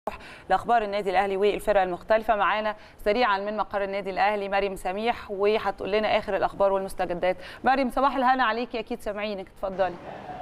لاخبار النادي الاهلي والفرق المختلفه معانا سريعا من مقر النادي الاهلي مريم سميح وهتقول لنا اخر الاخبار والمستجدات مريم صباح الهنا عليكي اكيد سامعينك اتفضلي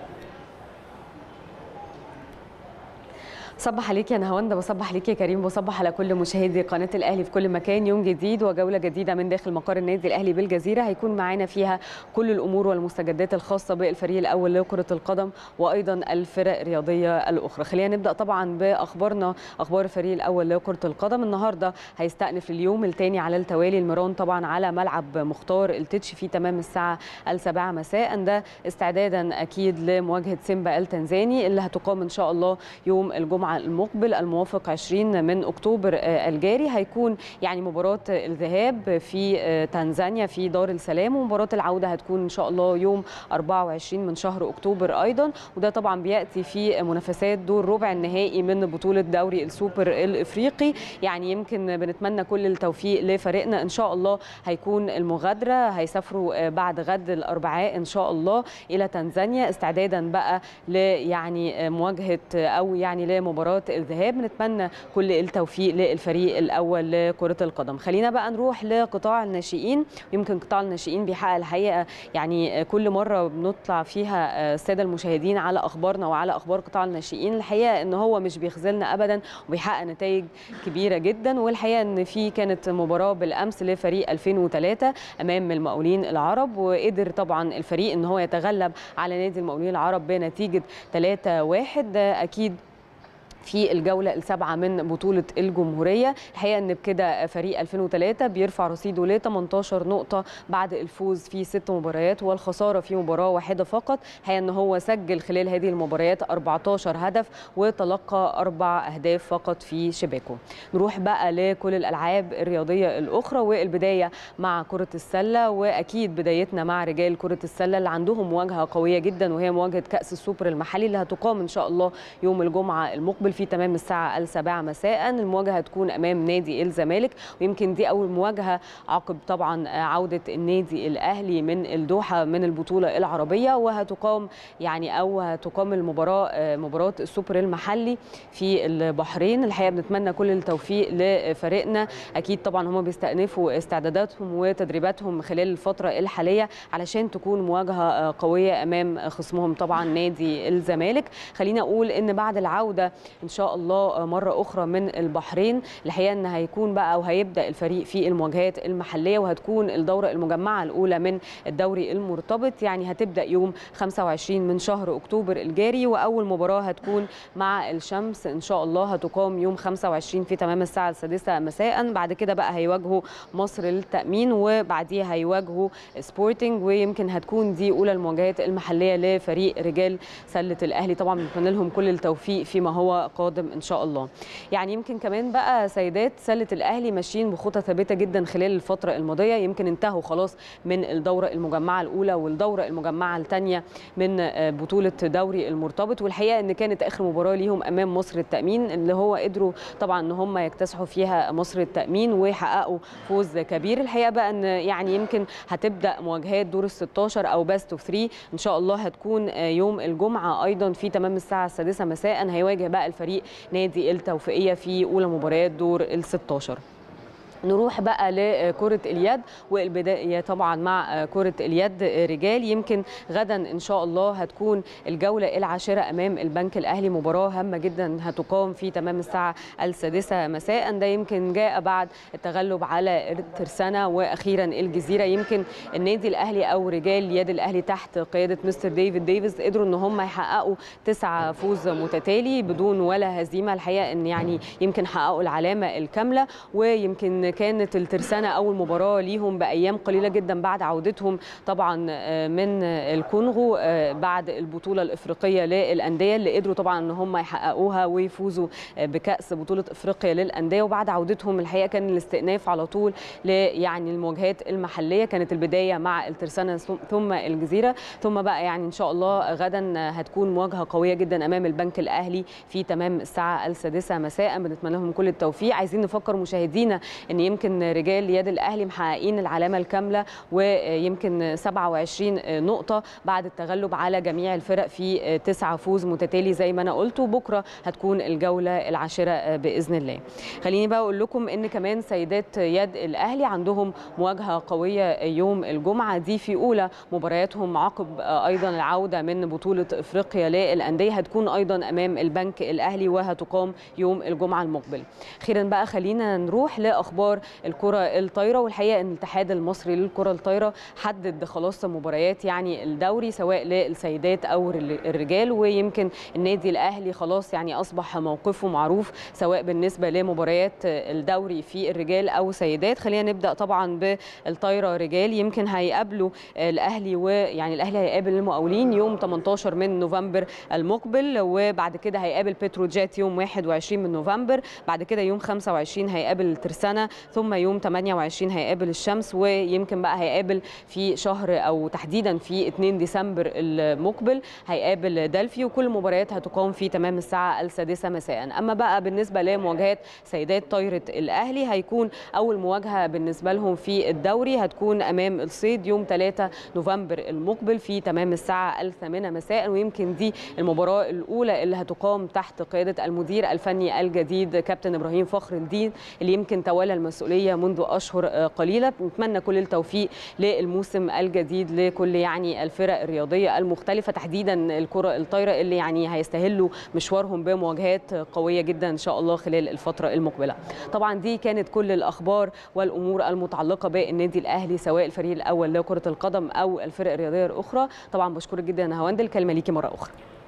صبح عليك يا نهاوند بصبح عليك يا كريم بصبح على كل مشاهدي قناه الاهلي في كل مكان يوم جديد وجوله جديده من داخل مقر النادي الاهلي بالجزيره هيكون معانا فيها كل الامور والمستجدات الخاصه بالفريق الاول لكره القدم وايضا الفرق الرياضيه الاخرى خلينا نبدا طبعا باخبارنا اخبار الفريق الاول لكره القدم النهارده هيستأنف اليوم الثاني على التوالي المران طبعا على ملعب مختار التتش في تمام الساعه السابعه مساء ده استعدادا اكيد لمواجهه سيمبا التنزاني اللي هتقام ان شاء الله يوم الجمعه المقبل الموافق 20 من اكتوبر الجاري هيكون يعني مباراه الذهاب في تنزانيا في دار السلام ومباراه العوده هتكون ان شاء الله يوم 24 من شهر اكتوبر ايضا وده طبعا بياتي في منافسات دور ربع النهائي من بطوله دوري السوبر الافريقي يعني يمكن بنتمنى كل التوفيق لفريقنا ان شاء الله هيكون المغادره هيسافروا بعد غد الاربعاء ان شاء الله الى تنزانيا استعدادا بقى ل يعني مواجهه او يعني لمباراه مباراه الذهاب بنتمنى كل التوفيق للفريق الاول لكره القدم خلينا بقى نروح لقطاع الناشئين يمكن قطاع الناشئين بيحقق الحقيقه يعني كل مره بنطلع فيها الساده المشاهدين على اخبارنا وعلى اخبار قطاع الناشئين الحقيقه ان هو مش بيخذلنا ابدا وبيحقق نتائج كبيره جدا والحقيقه ان في كانت مباراه بالامس لفريق 2003 امام المقاولين العرب وقدر طبعا الفريق ان هو يتغلب على نادي المقاولين العرب بنتيجه 3-1 اكيد في الجولة السابعة من بطولة الجمهورية الحقيقة أن بكده فريق 2003 بيرفع رصيده ل 18 نقطة بعد الفوز في ست مباريات والخسارة في مباراة واحدة فقط الحقيقة أن هو سجل خلال هذه المباريات 14 هدف وتلقى أربع أهداف فقط في شباكه نروح بقى لكل الألعاب الرياضية الأخرى والبداية مع كرة السلة وأكيد بدايتنا مع رجال كرة السلة اللي عندهم مواجهة قوية جدا وهي مواجهة كأس السوبر المحلي اللي هتقام إن شاء الله يوم الجمعة المقبل في تمام الساعة السابعة مساء المواجهة هتكون أمام نادي الزمالك ويمكن دي أول مواجهة عقب طبعا عودة النادي الأهلي من الدوحة من البطولة العربية وهتقام يعني أو هتقام المباراة مباراة السوبر المحلي في البحرين الحقيقة بنتمنى كل التوفيق لفريقنا أكيد طبعا هم بيستأنفوا استعداداتهم وتدريباتهم خلال الفترة الحالية علشان تكون مواجهة قوية أمام خصمهم طبعا نادي الزمالك خلينا أقول إن بعد العودة ان شاء الله مره اخرى من البحرين الحقيقه ان هيكون بقى او هيبدا الفريق في المواجهات المحليه وهتكون الدوره المجمعه الاولى من الدوري المرتبط يعني هتبدا يوم 25 من شهر اكتوبر الجاري واول مباراه هتكون مع الشمس ان شاء الله هتقام يوم 25 في تمام الساعه السادسه مساء بعد كده بقى هيواجهوا مصر للتامين وبعديها هيواجهوا سبورتنج ويمكن هتكون دي اولى المواجهات المحليه لفريق رجال سله الاهلي طبعا بنتمنى لهم كل التوفيق فيما هو قادم ان شاء الله يعني يمكن كمان بقى سيدات سله الاهلي ماشيين بخطى ثابته جدا خلال الفتره الماضيه يمكن انتهوا خلاص من الدوره المجمعه الاولى والدوره المجمعه الثانيه من بطوله دوري المرتبط والحقيقه ان كانت اخر مباراه ليهم امام مصر التامين اللي هو قدروا طبعا ان هم يكتسحوا فيها مصر التامين ويحققوا فوز كبير الحقيقه بقى ان يعني يمكن هتبدا مواجهات دور ال 16 او باست اوف 3 ان شاء الله هتكون يوم الجمعه ايضا في تمام الساعه السادسه مساء هيواجه بقى الفريق نادي التوفيقيه في اولى مباريات دور ال 16 نروح بقى لكرة اليد والبداية طبعا مع كرة اليد رجال يمكن غدا إن شاء الله هتكون الجولة العاشرة أمام البنك الأهلي مباراة هامة جدا هتقام في تمام الساعة السادسة مساء ده يمكن جاء بعد التغلب على ترسانة وأخيرا الجزيرة يمكن النادي الأهلي أو رجال يد الأهلي تحت قيادة مستر ديفيد ديفيز قدروا إن هم يحققوا تسعة فوز متتالي بدون ولا هزيمة الحقيقة إن يعني يمكن حققوا العلامة الكاملة ويمكن كانت الترسانة أول مباراة ليهم بأيام قليلة جدا بعد عودتهم طبعا من الكونغو بعد البطولة الإفريقية للأندية اللي قدروا طبعا أن هم يحققوها ويفوزوا بكأس بطولة إفريقيا للأندية وبعد عودتهم الحقيقة كان الاستئناف على طول يعني المواجهات المحلية كانت البداية مع الترسانة ثم الجزيرة ثم بقى يعني إن شاء الله غدا هتكون مواجهة قوية جدا أمام البنك الأهلي في تمام الساعة السادسة مساء بنتمنى لهم كل التوفيق عايزين نفكر مشاهدينا ان ان يمكن رجال يد الاهلي محققين العلامه الكامله ويمكن 27 نقطه بعد التغلب على جميع الفرق في تسعة فوز متتالي زي ما انا قلت وبكره هتكون الجوله العاشره باذن الله خليني بقى اقول لكم ان كمان سيدات يد الاهلي عندهم مواجهه قويه يوم الجمعه دي في اولى مبارياتهم عقب ايضا العوده من بطوله افريقيا للانديه هتكون ايضا امام البنك الاهلي وهتقام يوم الجمعه المقبل اخيرا بقى خلينا نروح لاخبار الكره الطايره والحقيقه ان الاتحاد المصري للكره الطايره حدد خلاص مباريات يعني الدوري سواء للسيدات او الرجال ويمكن النادي الاهلي خلاص يعني اصبح موقفه معروف سواء بالنسبه لمباريات الدوري في الرجال او سيدات خلينا نبدا طبعا بالطايره رجال يمكن هيقابلوا الاهلي ويعني الاهلي هيقابل المقاولين يوم 18 من نوفمبر المقبل وبعد كده هيقابل بتروجيت يوم 21 من نوفمبر بعد كده يوم 25 هيقابل ترسانة ثم يوم 28 هيقابل الشمس ويمكن بقى هيقابل في شهر او تحديدا في 2 ديسمبر المقبل هيقابل دلفي وكل المباريات هتقام في تمام الساعه السادسه مساء اما بقى بالنسبه لمواجهات سيدات طايره الاهلي هيكون اول مواجهه بالنسبه لهم في الدوري هتكون امام الصيد يوم 3 نوفمبر المقبل في تمام الساعه الثامنه مساء ويمكن دي المباراه الاولى اللي هتقام تحت قياده المدير الفني الجديد كابتن ابراهيم فخر الدين اللي يمكن تولى المسؤوليه منذ اشهر قليله نتمنى كل التوفيق للموسم الجديد لكل يعني الفرق الرياضيه المختلفه تحديدا الكره الطايره اللي يعني هيستهلوا مشوارهم بمواجهات قويه جدا ان شاء الله خلال الفتره المقبله طبعا دي كانت كل الاخبار والامور المتعلقه بالنادي الاهلي سواء الفريق الاول لكره القدم او الفرق الرياضيه الاخرى طبعا بشكرك جدا يا هوند الكلمه ليكي مره اخرى